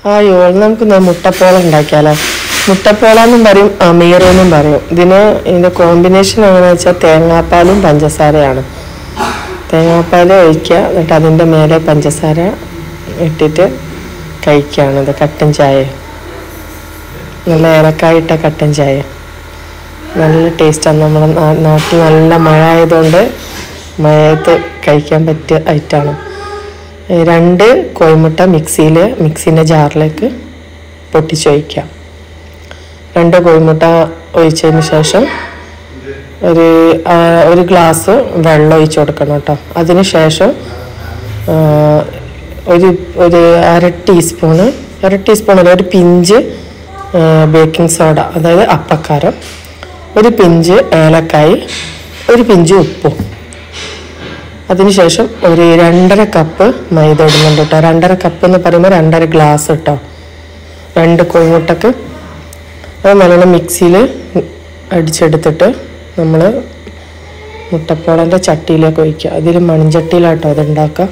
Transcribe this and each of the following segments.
ആ യോൾ നമുക്ക് ന- മുട്ടപ്പോള ഉണ്ടാക്കിയാലോ മുട്ടപ്പോള എന്നും പറയും അമീർ എന്നും പറയും ഇതിന് ഇതിന്റെ കോമ്പിനേഷൻ എങ്ങനെയാണെന്ന് വെച്ചാൽ തേങ്ങാപ്പാലും പഞ്ചസാരയാണ് തേങ്ങാപ്പാൽ ഒഴിക്കുക എന്നിട്ട് അതിൻ്റെ മേലെ പഞ്ചസാര ഇട്ടിട്ട് കഴിക്കുകയാണ് ഇത് കട്ടൻ ചായ നല്ല ഏലക്കായിട്ട കട്ടൻ ചായ നല്ല ടേസ്റ്റാണ് നമ്മുടെ നാ- നാട്ടിൽ നല്ല മഴ ആയതുകൊണ്ട് മഴയത്ത് കഴിക്കാൻ പറ്റിയ ഐറ്റമാണ് രണ്ട് കോഴിമുട്ട മിക്സിയിൽ മിക്സിൻ്റെ ജാറിലേക്ക് പൊട്ടിച്ചൊഴിക്കാം രണ്ട് കോഴിമുട്ട ഒഴിച്ചതിന് ശേഷം ഒരു ആ, ഒരു ഗ്ലാസ് വെള്ളം ഒഴിച്ച് കൊടുക്കണം കേട്ടോ അതിന് ശേഷം ആ, ഒരു ഒരു അര ടീസ്പൂണ് അര ടീസ്പൂൺ അല്ല ഒരു പിഞ്ച് ബേക്കിംഗ് സോഡ അതായത് അപ്പക്കാരം ഒരു പിഞ്ച് ഏലക്കായി ഒരു പിഞ്ച് ഉപ്പും അതിനുശേഷം ഒരു രണ്ടര കപ്പ് മൈദ ഇടുന്നുണ്ട് കേട്ടോ രണ്ടര കപ്പ് എന്ന് പറയുമ്പോൾ രണ്ടര ഗ്ലാസ് കേട്ടോ രണ്ട് കോഴിമുട്ടക്ക് അത് നല്ലോണം മിക്സിയിൽ അടിച്ചെടുത്തിട്ട് നമ്മൾ മുട്ടപ്പോളൻ്റെ ചട്ടിയിലേക്ക് ഒഴിക്കുക അതിൽ മൺചട്ടിയിലാട്ടോ അത് ഉണ്ടാക്കുക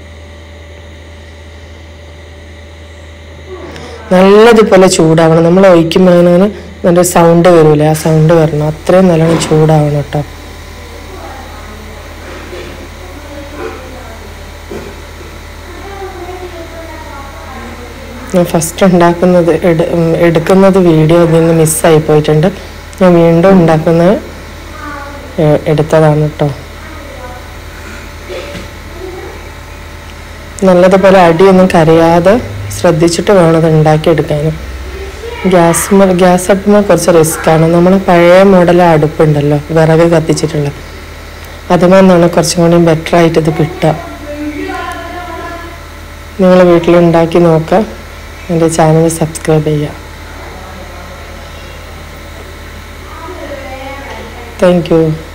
നല്ലതുപോലെ ചൂടാവണം നമ്മൾ ഒഴിക്കുമ്പോൾ അങ്ങനെ നല്ല സൗണ്ട് വരില്ലേ ആ സൗണ്ട് വരണം അത്രയും നല്ലോണം ചൂടാവണം കേട്ടോ ഞാൻ ഫസ്റ്റ് ഉണ്ടാക്കുന്നത് എടു- ഉം, എടുക്കുന്നത് വീഡിയോ ഇതിൽ നിന്ന് മിസ്സായി പോയിട്ടുണ്ട് ഞാൻ വീണ്ടും ഉണ്ടാക്കുന്നത് ഏഹ്, എടുത്തതാണ് കേട്ടോ നല്ലതുപോലെ അടിയൊന്നും കരയാതെ ശ്രദ്ധിച്ചിട്ട് വേണം അത് ഉണ്ടാക്കിയെടുക്കാൻ ഗ്യാസ് ഗ്യാസ് അടുപ്പുമ്പോൾ കുറച്ച് റിസ്ക്കാണ് നമ്മൾ പഴയ മോഡൽ അടുപ്പുണ്ടല്ലോ വിറക് കത്തിച്ചിട്ടുള്ള അതുമേ നിന്നാണ് കുറച്ചും കൂടി ബെറ്റർ ആയിട്ട് ഇത് കിട്ടുക നിങ്ങൾ വീട്ടിലുണ്ടാക്കി നോക്കുക എൻ്റെ ചാനൽ സബ്സ്ക്രൈബ് ചെയ്യുക താങ്ക് യു